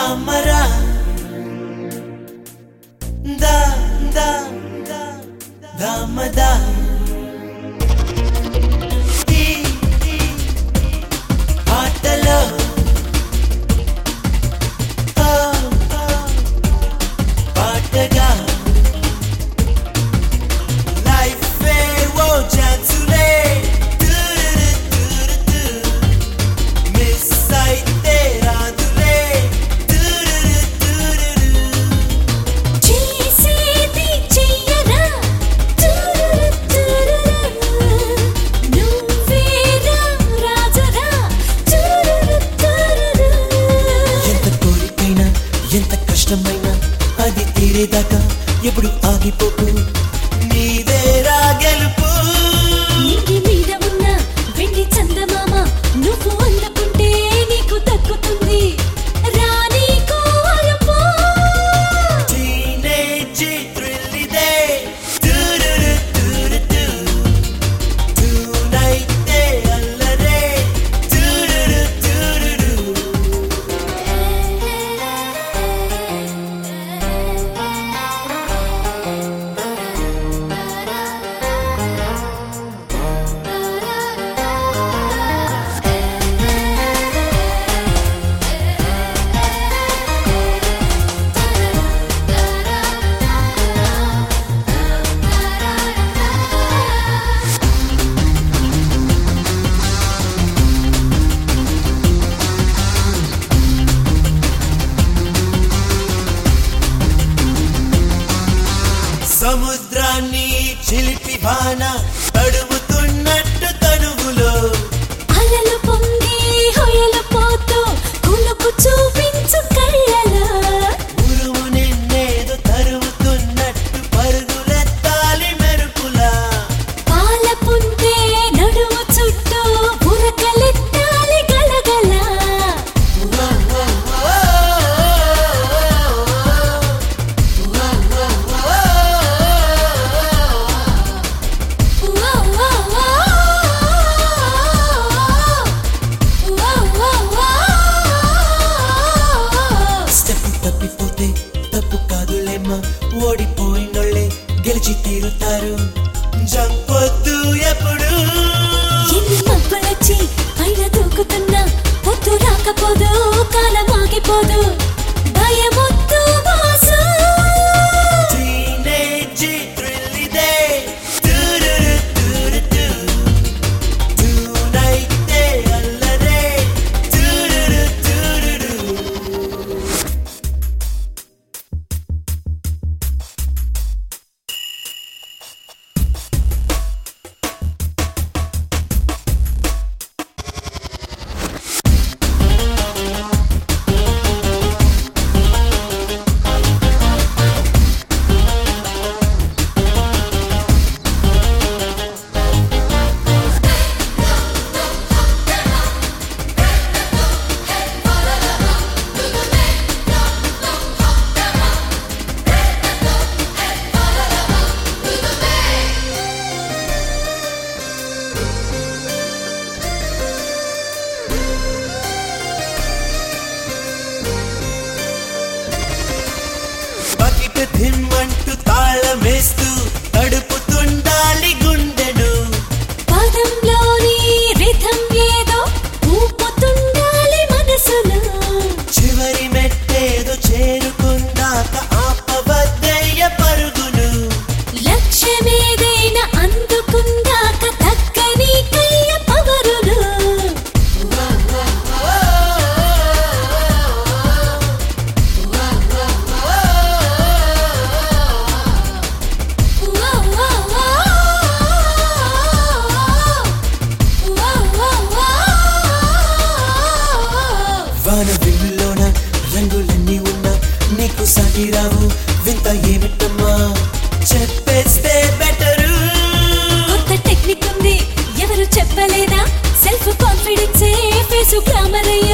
దామరా దా దా దా దామదా ఈ ఈ ఆటలో ఓ ఓ పాటగా లైఫ్ ఓ ఛాన్సులే మిస్ అయితే రాదులే చేసేది చెయ్యరా తురురు తురురు నువ్వేరా రాజరా తురురు తురురు ఎంత కోరికైనా ఎంత కష్టమైనా అది తీరేదాకా ఎప్పుడు ఆగిపోకు నీదేరా గెలుపు నీటి మీద ఉన్న వెండి చందమామ నువ్వు అందుకుంటే నీకు దక్కుతుంది రానీకు అలుపు టీనేజ్ థ్రిల్ ఇదే తురురు తురు టు. టూనైతే అల్లరే తురురు తురురు. సముద్రాన్ని చిలిపి వాన తడుముతున్నట్టు తనువులో అలలు పొంగి హొయలు పోతూ కునుకు చూపించు కళ్ళలో ఉరుము నిన్నేదో తరుముతున్నట్టు పరుగులెత్తాలి మెరుపులా పాల పుంతే నడుము చుట్టూ బురకలెత్తాలి గలగల వా వా వా వా వా వా స్టెప్ తప్పిపోతే తప్పు కాదులేమ్మా ఓడిపోయినోళ్ళే గెలిచి తీరుతారు జంపొద్దు ఎప్పుడు ఎన్ని మబ్బులొచ్చి పైన దూకుతున్నా పొద్దు రాకపోదు కాలం ఆగిపోదు భయమొద్దు బాసు టీనేజ్ థ్రిల్ ఇదే తురురు తురు టు. టూనైతే అల్లరే తురురు తురురు. బకెట్ ధిమ్మంటూ తాళమేస్తూ తడుపుతుండాలి గుండెను పదంలోని రిథం ఏదో ఊపుతుండాలి మనసులో చివరి మెట్టేదో చేరుకుందాక ఆపవద్దయ్య పరుగును లక్ష్యమేదైనా అందుకుందాక తక్కని కయ్య పవరులు వా వా వా వా వా వా వాన విల్లులోన రంగులన్నీ ఉన్నా నీకు సాటి రావు వింత ఏమిటమ్మా చెప్పేస్తే బెటరు కొత్త టెక్నిక్ ఉంది ఎవరు చెప్పలేదా సెల్ఫ్ కాన్ఫిడెన్సే ఫేసు గ్లామర్ అయ్యి